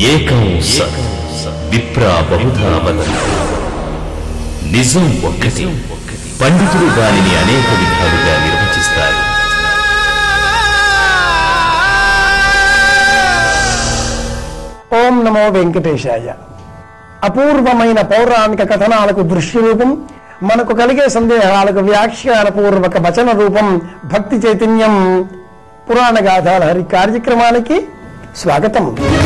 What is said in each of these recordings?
ఏకం సత్ విప్రా బహుధా వదంతి నిజం ఒక్కటి పండితులు దానిని అనేక విధాలుగా నిర్వచిస్తారు ఓం నమో వెంకటేశాయ అపూర్వమైన పౌరాణిక కథనాలకు దృశ్య రూపం మనకు కలిగే సందేహాలకు వ్యాఖ్యాన పూర్వక వచన రూపం భక్తి చైతన్యం పురాణ గాథాల హరి కార్యక్రమానికి స్వాగతం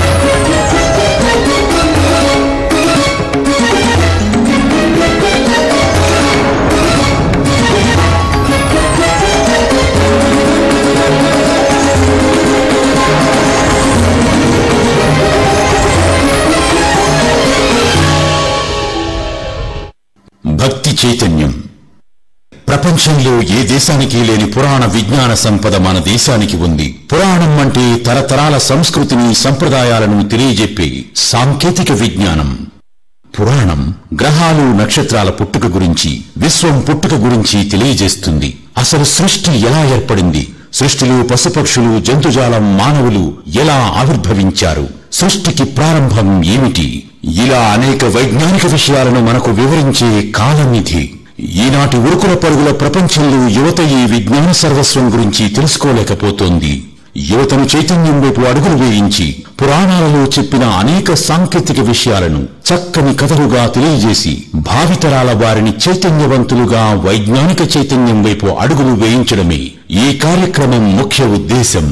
భక్తి చైతన్యం ప్రపంచంలో ఏ దేశానికి లేని పురాణ విజ్ఞాన సంపద మన దేశానికి ఉంది పురాణం అంటే తరతరాల సంస్కృతిని సంప్రదాయాలను తెలియజెప్పే సాంకేతిక విజ్ఞానం పురాణం గ్రహాలు నక్షత్రాల పుట్టుక గురించి విశ్వం పుట్టుక గురించి తెలియజేస్తుంది అసలు సృష్టి ఎలా ఏర్పడింది సృష్టిలో పశుపక్షులు జంతుజాలం మానవులు ఎలా ఆవిర్భవించారు సృష్టికి ప్రారంభం ఏమిటి ఇలా అనేక వైజ్ఞానిక విషయాలను మనకు వివరించే కాలనిధి ఈనాటి ఉరుకుల పరుగుల ప్రపంచంలో యువత ఈ విజ్ఞాన సర్వస్వం గురించి తెలుసుకోలేకపోతోంది యువతను చైతన్యం వైపు అడుగులు వేయించి పురాణాలలో చెప్పిన అనేక సాంకేతిక విషయాలను చక్కని కథలుగా తెలియజేసి భావితరాల వారిని చైతన్యవంతులుగా వైజ్ఞానిక చైతన్యం వైపు అడుగులు వేయించడమే ఈ కార్యక్రమం ముఖ్య ఉద్దేశం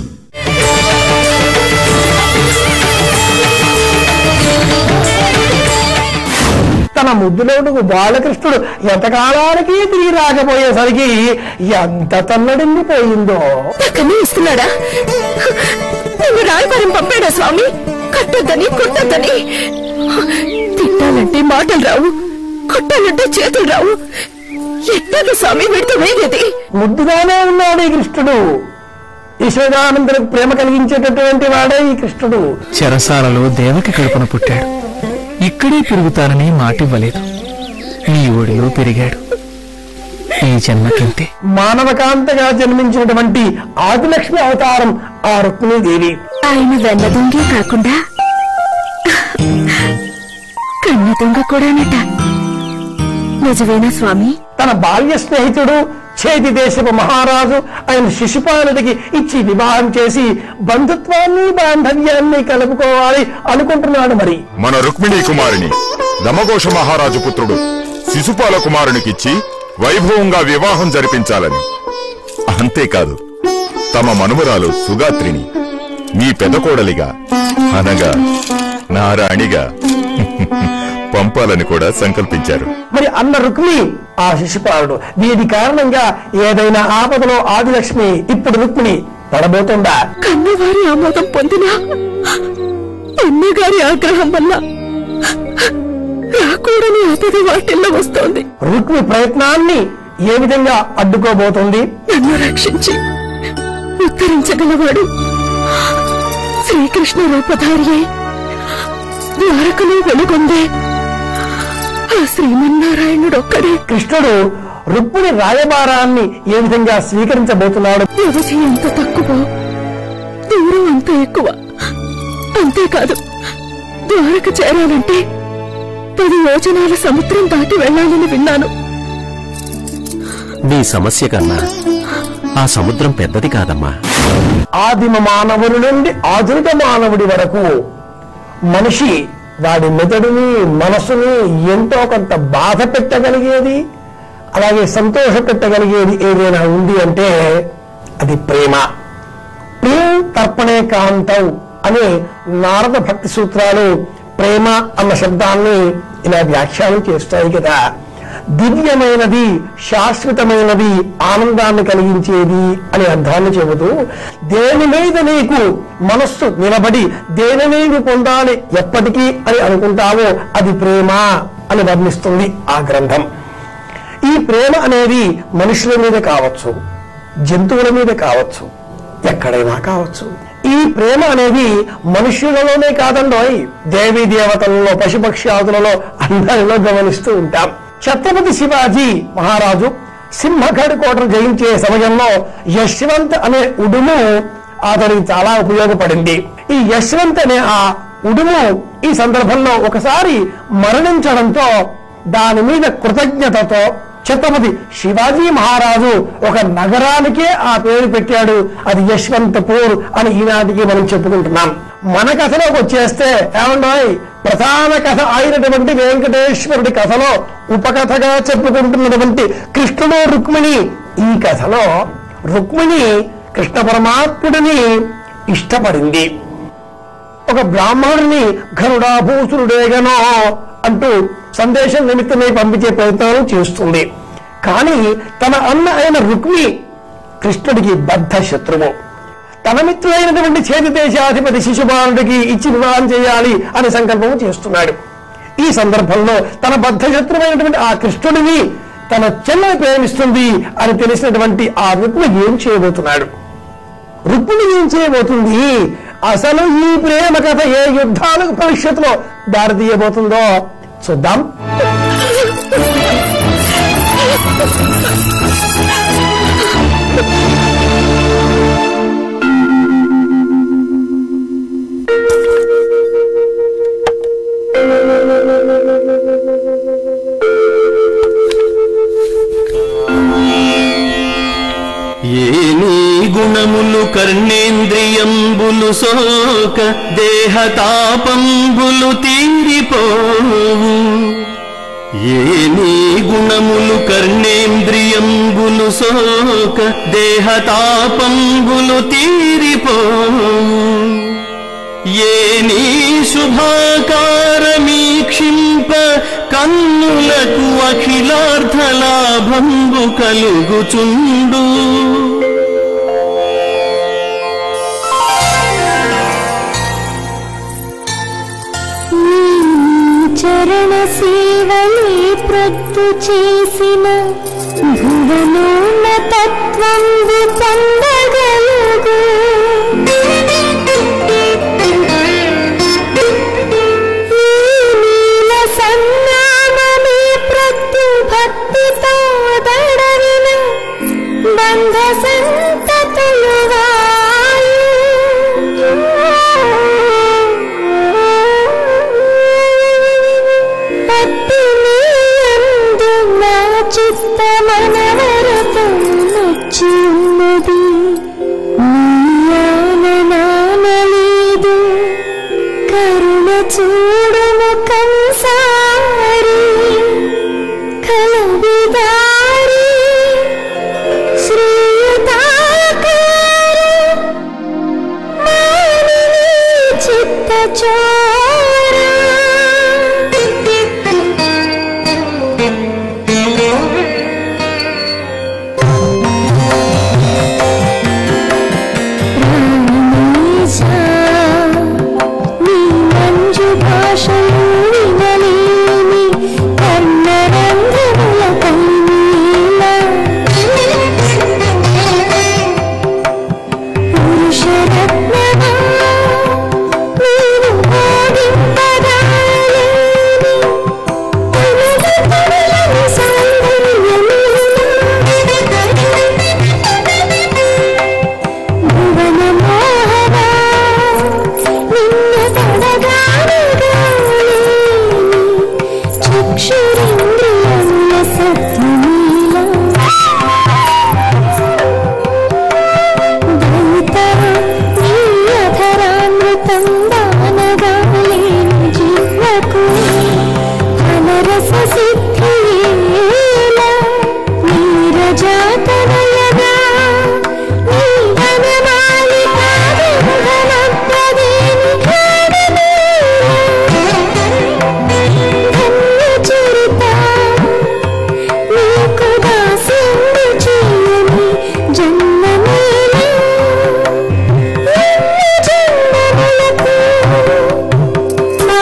తన ముద్దులోడుకు బాలకృష్ణుడు ఎంతకాలానికి తిరిగి రాకపోయేసరికి ఎంత తల్లడిండిపోయిందో కన్నీ ఇస్తున్నాడా నిన్ను రాయబారం పంపాడా స్వామి కట్టొద్దని కొట్టొద్దని తిట్టాలంటే మాటలు రావు కొట్టాలంటే చేతులు రావు ఎట్టాగా స్వామి వీడితో వేరేది ముద్దుగానే ఉన్నాడు ఈ కృష్ణుడు యశోదానందరికి ప్రేమ కలిగించేటటువంటి వాడే ఈ కృష్ణుడు చెరసాలలో దేవకి కడుపున పుట్టాడు ఇక్కడే పెరుగుతానని మాటివ్వలేదు నీ ఒడిలో పెరిగాడు ఈ జన్మకింతే మానవకాంతగా జన్మించినటువంటి ఆదిలక్ష్మి అవతారం ఆ రుక్మిణీదేవి ఆయన వెన్న దొంగే కాకుండా కన్న దొంగ కూడానట నిజమేనా స్వామి తన బాల్య స్నేహితుడు చేతి దేశపు మహారాజు ఆయన శిశుపాలుడికి ఇచ్చి వివాహం చేసి బంధుత్వాన్ని బాంధవ్యాన్ని కలుపుకోవాలి అనుకుంటున్నాడు మరి మన రుక్మిణీ కుమారుని దమఘోష మహారాజు పుత్రుడు శిశుపాల కుమారునికిచ్చి వైభవంగా వివాహం జరిపించాలని అంతేకాదు తమ మనుమరాలు సుగాత్రిని మీ పెదకోడలిగా అనగా నా రాణిగా పంపాలని కూడా సంకల్పించారు మరి అన్న రుక్మి ఆ శిశుపాలుడు వీటి కారణంగా ఏదైనా ఆపదలో ఆదిలక్ష్మి ఇప్పుడు రుక్మిణి పడబోతుందా కన్నవారి ఆమోదం పొందినా అన్నగారి ఆగ్రహం వల్ల రాకూడని ఆపద వాటిల్లో వస్తోంది రుక్మి ప్రయత్నాన్ని ఏ విధంగా అడ్డుకోబోతుంది నన్ను రక్షించి ఉత్తరించగలవాడు శ్రీకృష్ణ రూపధారియే ద్వారకలో వెలుగొందే ఆ శ్రీమన్నారాయణుడు ఒక్కడే కృష్ణుడు రుక్మిణి రాయబారాన్ని ఏ విధంగా స్వీకరించబోతున్నాడు వ్యవధి ఎంత తక్కువ దూరం అంత ఎక్కువ అంతేకాదు ద్వారక చేరాలంటే పది యోజనాల సముద్రం దాటి వెళ్ళాలని విన్నాను నీ సమస్య కన్నా ఆ సముద్రం పెద్దది కాదమ్మా ఆదిమ మానవుడి నుండి ఆధునిక మానవుడి వరకు మనిషి వాడి మెదడుని మనసుని ఎంతో కొంత బాధ పెట్టగలిగేది అలాగే సంతోష పెట్టగలిగేది ఏదైనా ఉంది అంటే అది ప్రేమ ప్రేమ తర్పణే కాంతం అనే నారద భక్తి సూత్రాలు ప్రేమ అన్న శబ్దాన్ని ఇలా వ్యాఖ్యానం చేస్తాయి కదా దివ్యమైనది శాశ్వతమైనది ఆనందాన్ని కలిగించేది అనే అర్థాన్ని చెబుతూ దేని మీద నీకు మనస్సు నిలబడి దేనిని పొందాలి ఎప్పటికీ అని అనుకుంటావో అది ప్రేమ అని వర్ణిస్తుంది ఆ గ్రంథం ఈ ప్రేమ అనేది మనుషుల మీద కావచ్చు జంతువుల మీద కావచ్చు ఎక్కడైనా కావచ్చు ఈ ప్రేమ అనేది మనుష్యులలోనే కాదండోయ్ దేవీ దేవతలలో పశుపక్ష్యాదులలో అందరిలో గమనిస్తూ ఉంటాం ఛత్రపతి శివాజీ మహారాజు సింహగఢ్ కోటను జయించే సమయంలో యశ్వంత్ అనే ఉడుము అతనికి చాలా ఉపయోగపడింది ఈ యశ్వంత్ అనే ఆ ఉడుము ఈ సందర్భంలో ఒకసారి మరణించడంతో దాని మీద కృతజ్ఞతతో ఛత్రపతి శివాజీ మహారాజు ఒక నగరానికే ఆ పేరు పెట్టాడు అది యశ్వంతపూర్ అని ఈనాటికి మనం చెప్పుకుంటున్నాం మన కథలోకి వచ్చేస్తే ఏమండాయి ప్రధాన కథ అయినటువంటి వెంకటేశ్వరుడి కథలో ఉపకథగా చెప్పుకుంటున్నటువంటి కృష్ణుడు రుక్మిణి ఈ కథలో రుక్మిణి కృష్ణ పరమాత్ముడిని ఇష్టపడింది ఒక బ్రాహ్మణుడిని ఘనుడాభూసురుడేగనో అంటూ సందేశం నిమిత్తమై పంపించే ప్రయత్నాలు చేస్తుంది కానీ తన అన్న అయిన రుక్మి కృష్ణుడికి బద్ధ శత్రువు తన మిత్రుడైనటువంటి చేతి దేశాధిపతి శిశుపాలుడికి ఇచ్చి వివాహం చేయాలి అని సంకల్పం చేస్తున్నాడు ఈ సందర్భంలో తన బద్ధ శత్రువైనటువంటి ఆ కృష్ణుడిని తన చెల్లెని ప్రేమిస్తుంది అని తెలిసినటువంటి ఆ రుక్మి ఏం చేయబోతున్నాడు రుక్మిణి ఏం చేయబోతుంది అసలు ఈ ప్రేమ కథ ఏ యుద్ధాలకు భవిష్యత్తులో దారితీయబోతుందో చూద్దాం ఏ నీ గుణములు కర్ణేంద్రియంబులు సోక దేహతాపంబులు తీరిపోవు ఏ నీ గుణములు కర్ణేంద్రియంబులు సోక దేహతాపంబులు తీరిపోవు ఏ నీ శుభాకారమీక్షింప కన్నులకు అఖిలార్థ లాభంబు కలుగుచుండు చరణ సేవలే ప్రత్తు చేసిన భువనోన్న తత్వం పొందగలుగు ఈ నీల సన్నామమే ప్రత్తు భక్తితో దడవిన బంధ సంతతులు అత్తినీయందు నా చిత్త మనవరతో నచ్చి ఉన్నది నానలేదు కరుణ చూడుము కంసారి కలవిదారి శ్రీయుతాకారి మానిని చిత్త నీ మంజు భాషలు వినలేని కర్ణరంధ్రములపై నీల పురుషరత్నమా నీవు బోధింపరాలేని తనదతనులను సౌందర్యమున భువన మోహనా నిన్ను తడగానుగాని చక్షురింద్రియముల సత్యమీలా దైత నీ అధరామృతం దానగాలేని జీవకు ఫలరస సిద్ధియేలా నీరజాతనయగా నీ వనమాలికాదింగనప్రదేని ధన్యచరిత నీకు దాసిందు చేయని జన్మమేలా ఎన్ని జన్మములకు నా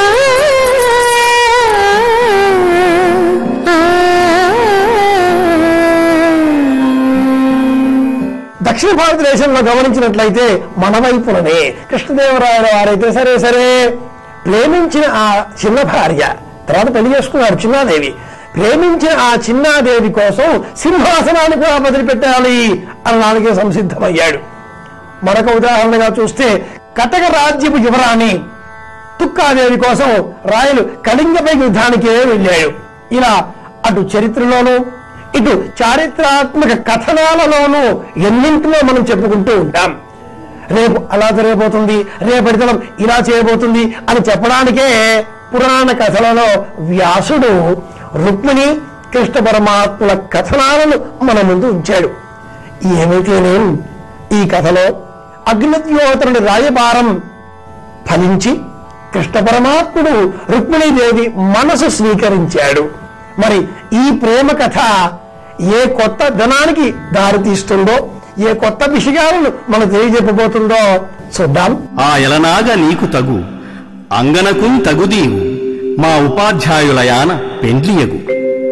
దక్షిణ భారతదేశంలో గమనించినట్లయితే మన వైపుననే కృష్ణదేవరాయల వారైతే సరే సరే ప్రేమించిన ఆ చిన్న భార్య తర్వాత పెళ్లి చేసుకున్నారు చిన్నాదేవి ప్రేమించిన ఆ చిన్నాదేవి కోసం సింహాసనాన్ని కూడా వదిలిపెట్టాలి అన్నానికి సంసిద్ధమయ్యాడు మరొక ఉదాహరణగా చూస్తే కటక రాజ్యపు యువరాణి తుక్కాదేవి కోసం రాయలు కళింగపై యుద్ధానికే వెళ్ళాడు ఇలా అటు చరిత్రలోనూ ఇటు చారిత్రాత్మక కథనాలలోనూ ఎన్నింటిలో మనం చెప్పుకుంటూ ఉంటాం రేపు అలా జరగబోతుంది రేపటి తరం ఇలా చేయబోతుంది అని చెప్పడానికే పురాణ కథలలో వ్యాసుడు రుక్మిణి కృష్ణ పరమాత్మల కథనాలను మన ముందు ఉంచాడు ఏమైతేనేం ఈ కథలో అగ్నిద్యోతరుడి రాయబారం ఫలించి కృష్ణ పరమాత్ముడు రుక్మిణీదేవి మనసు స్వీకరించాడు మరి ఈ ప్రేమ కథ ఏ కొత్త ధనానికి దారితీస్తుందో ఏ కొత్త విషయాలను మనం తెలియజెప్పబోతుందో చూద్దాం ఆ ఎలనాగ నీకు తగు అంగనకున్ తగుదీవు మా ఉపాధ్యాయుల యాన పెండ్లియగు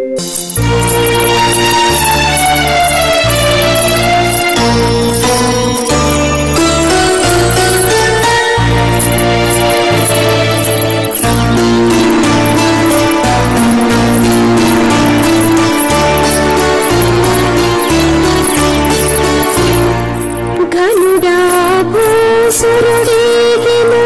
ఘనుడా భూసురుడేగెను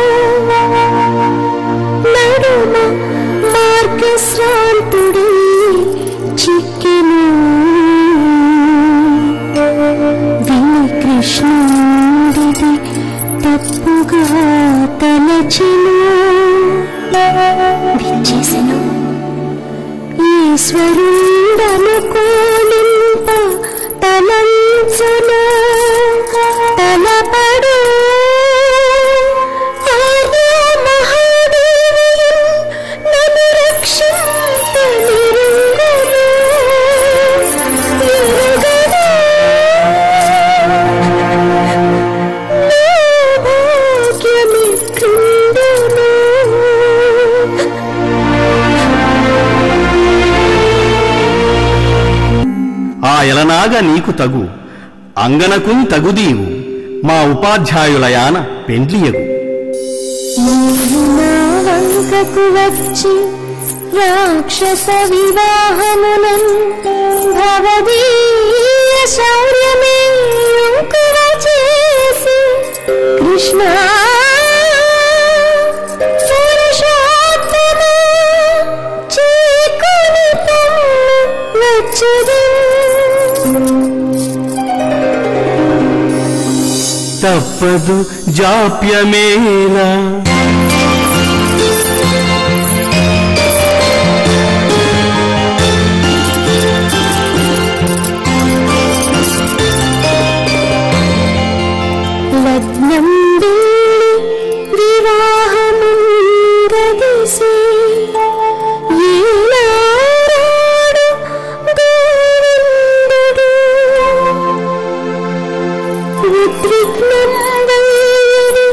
నడుమ మార్గశ్రాంతుడై చిక్కెను విని కృష్ణుడిది తప్పుగా తలచెను విచ్చేసెను ఈశ్వరుడనుకోనింప తలంచును తలపడు ఆర్య మహాదేవి నన్ను రక్షింప నిరుంగును నిరుగను నా భాగ్యమిట్లుండును ఆ ఎలనాగ నీకు తగు అంగనకున్ తగుదీవు మా ఉపాధ్యాయుల యాన పెండ్లియగు నా వంకకు వచ్చి రాక్షస వివాహమునం భవదీయ శౌర్యమే యుంకువ చేసి కృష్ణ పురుషోత్తమ చీకుని వచ్చుదు తప్పదు జాప్యమేలా లగ్నం వెళ్ళి వివాహముంగదిసి ఈనాడు గోవిందుడు ఉద్విగ్నం వైరి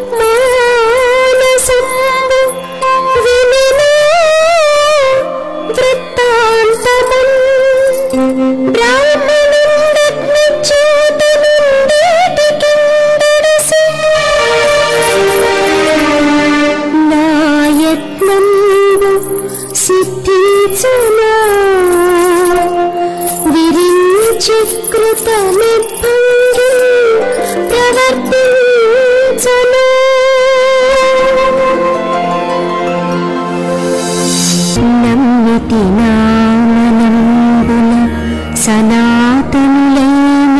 మానసంబు వినినా వృత్తాంతమున్ బ్రాహ్మణుండగ్నిచ్యూతనుండేటికిందడసి నాయత్నంబు సిద్ధించునా విరించి కృతమిభంగి ప్రవర్తించునా నమ్మితి నామనంబున సనాతనులైన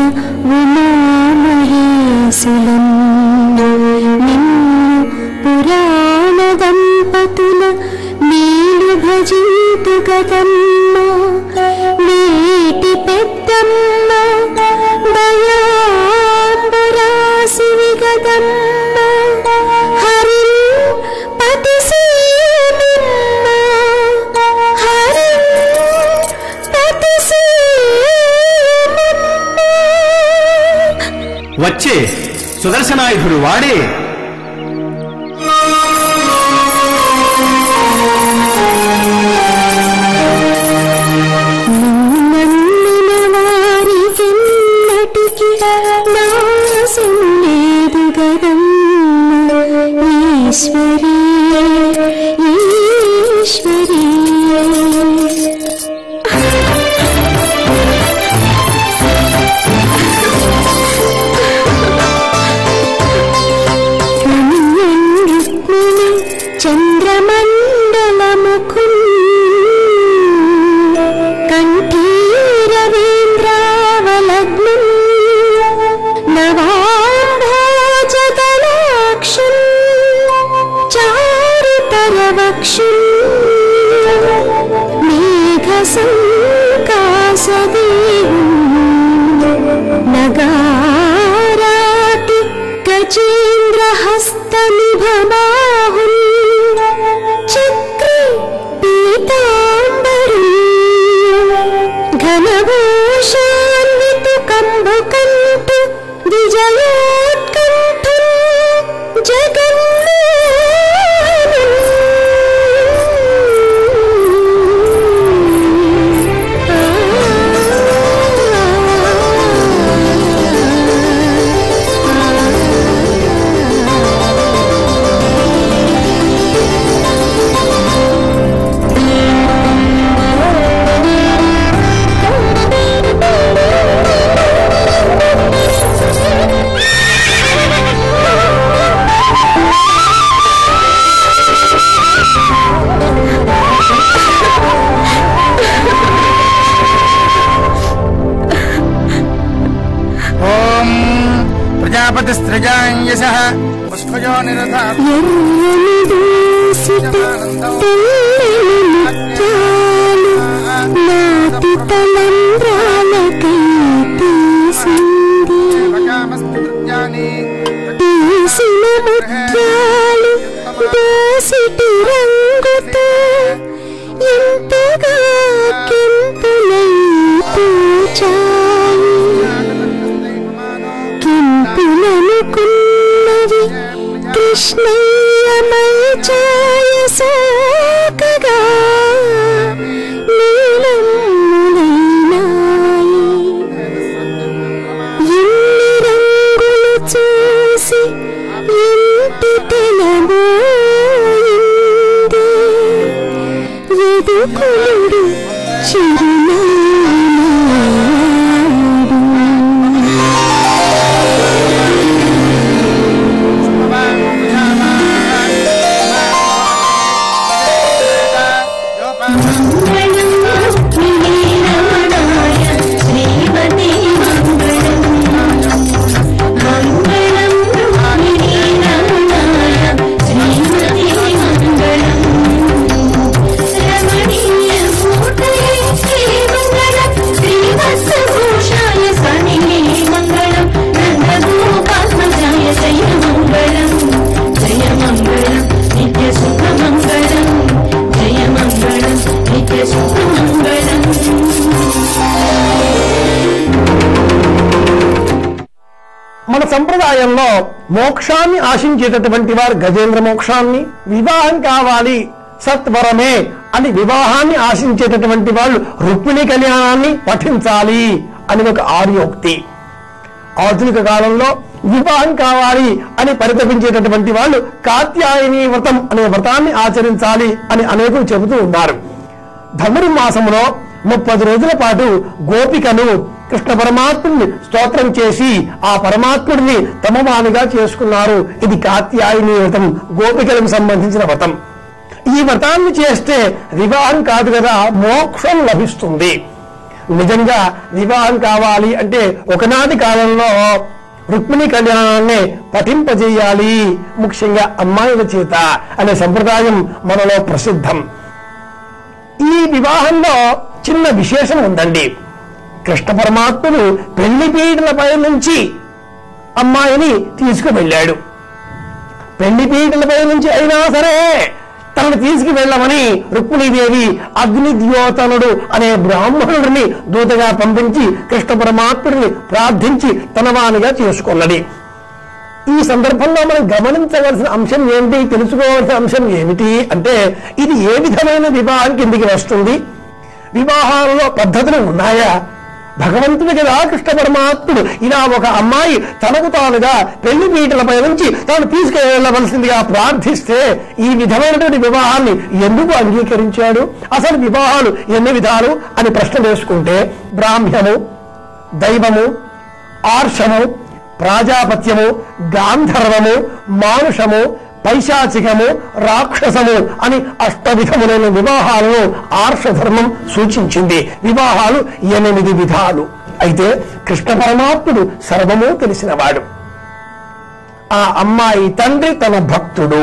ఉమామహేశులం నిన్ను పురాణ దంపతుల నీలు భజింతు గదమ్మ నీటి పెద్దమ్మ దయాంబరాశివి గదమ్మ హరి పతి సేనమ్మ హరి పతి సేనమ్మ వచ్చే సుదర్శనాయుధుడు వాడే నమ్మిన వారికెన్నటికి నాశం లేదు గదమ్మ ఈశ్వరీ ఈశ్వరీ ఆ స్త్రిజాయశ పుష్పజో నిరథ ఎర్రని దూసిట తెల్లని ముత్యాలు నాటి తలంబ్రాలకై తీసింది తీసిన ముత్యాలు దోసిటి రంగుతో ఎంతగా కెంపులై పూచాయి కెంపులనుకున్నవి కృష్ణయ్యమై ఛాయ సోకగా నీలమ్ములైనాయి ఎన్ని రంగులు చూసి ఇంటి తెలబోయింది ఎదుకులుడు చిరునాడు జయ మంగళం జయ మంగళం నిత్య సుఖమంగళం జయ మంగళం నిత్య సుఖమంగళం మన సంప్రదాయంలో మోక్షాన్ని ఆశించేటటువంటి వారు గజేంద్ర మోక్షాన్ని వివాహం కావాలి సత్వరమే అని వివాహాన్ని ఆశించేటటువంటి వాళ్ళు రుక్మిణి కళ్యాణాన్ని పఠించాలి అని ఒక ఆర్యోక్తి ఆధునిక కాలంలో వివాహం కావాలి అని పరితపించేటటువంటి వాళ్ళు కాత్యాయని వ్రతం అనే వ్రతాన్ని ఆచరించాలి అని అనేకులు చెబుతూ ఉన్నారు ధనుర్మాసంలో ముప్పది రోజుల పాటు గోపికలు కృష్ణ పరమాత్ముడిని స్తోత్రం చేసి ఆ పరమాత్ముడిని తమ వానిగా చేసుకున్నారు ఇది కాత్యాయని వ్రతం గోపికలకు సంబంధించిన వ్రతం ఈ వ్రతాన్ని చేస్తే వివాహం కాదు కదా మోక్షం లభిస్తుంది నిజంగా వివాహం కావాలి అంటే ఒకనాటి కాలంలో రుక్మిణి కళ్యాణాన్ని పఠింపజేయాలి ముఖ్యంగా అమ్మాయిల చేత అనే సంప్రదాయం మనలో ప్రసిద్ధం ఈ వివాహంలో చిన్న విశేషం ఉందండి కృష్ణ పరమాత్ముడు పెళ్లి పీటలపై నుంచి అమ్మాయిని తీసుకువెళ్ళాడు పెళ్లి పీటలపై నుంచి అయినా సరే తనను తీసుకువెళ్ళమని రుక్మిణీదేవి అగ్నిద్యోతనుడు అనే బ్రాహ్మణుడిని దూతగా పంపించి కృష్ణ పరమాత్ముడిని ప్రార్థించి తన వానిగా చేసుకున్నది ఈ సందర్భంలో మనం గమనించవలసిన అంశం ఏంటి తెలుసుకోవాల్సిన అంశం ఏమిటి అంటే ఇది ఏ విధమైన వివాహం కిందికి వస్తుంది వివాహాలలో పద్ధతులు ఉన్నాయా భగవంతుడి కదా కృష్ణ పరమాత్ముడు ఇలా ఒక అమ్మాయి తనకు తానుగా పెళ్లి పీటలపై నుంచి తాను తీసుకెళ్లవలసిందిగా ప్రార్థిస్తే ఈ విధమైనటువంటి వివాహాన్ని ఎందుకు అంగీకరించాడు అసలు వివాహాలు ఎన్ని విధాలు అని ప్రశ్న వేసుకుంటే బ్రాహ్మ్యము దైవము ఆర్షము ప్రాజాపత్యము గాంధర్వము మానుషము పైశాచికము రాక్షసము అని అష్టవిధములైన వివాహాలను ఆర్షధర్మం సూచించింది వివాహాలు ఎనిమిది విధాలు అయితే కృష్ణ పరమాత్ముడు సర్వము తెలిసినవాడు ఆ అమ్మాయి తండ్రి తన భక్తుడు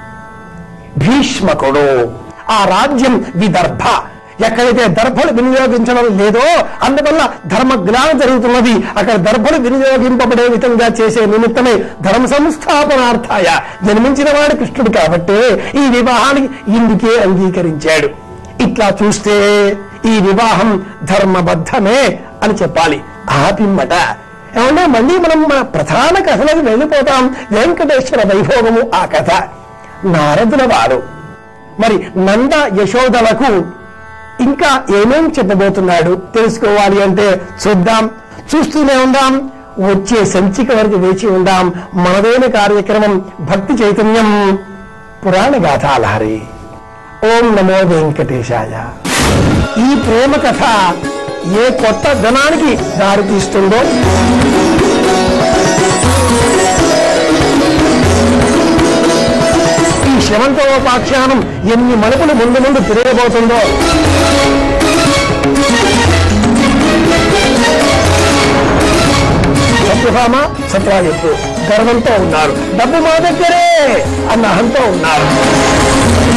భీష్మకుడు ఆ రాజ్యం విదర్భ ఎక్కడైతే దర్భలు వినియోగించడం లేదో అందువల్ల ధర్మ జ్ఞానం జరుగుతున్నది అక్కడ దర్భలు వినియోగింపబడే విధంగా చేసే నిమిత్తమే ధర్మ సంస్థాపనార్థాయ జన్మించిన వాడు కృష్ణుడు కాబట్టి ఈ వివాహానికి ఇందుకే అంగీకరించాడు ఇట్లా చూస్తే ఈ వివాహం ధర్మబద్ధమే అని చెప్పాలి ఆ పిమ్మట ఏమన్నా మళ్ళీ మనం మన ప్రధాన కథలకు వెళ్ళిపోతాం వెంకటేశ్వర వైభోగము ఆ కథ నారదుల వారు మరి నంద యశోదలకు ఇంకా ఏమేం చెప్పబోతున్నాడు తెలుసుకోవాలి అంటే చూద్దాం చూస్తూనే ఉందాం వచ్చే సంచిక వరకు వేచి ఉందాం మనదైన కార్యక్రమం భక్తి చైతన్యం పురాణ గాథాలహరి ఓం నమో వెంకటేశాయ ఈ ప్రేమ కథ ఏ కొత్త ధనానికి దారితీస్తుందో ఈ శవంతోపాఖ్యానం ఎన్ని మలుపులు ముందు ముందు తిరగబోతుందో సత్యభామ సత్రాజిత్తు గర్వంతో ఉన్నారు డబ్బు మా దగ్గరే అన్న అహంతో ఉన్నారు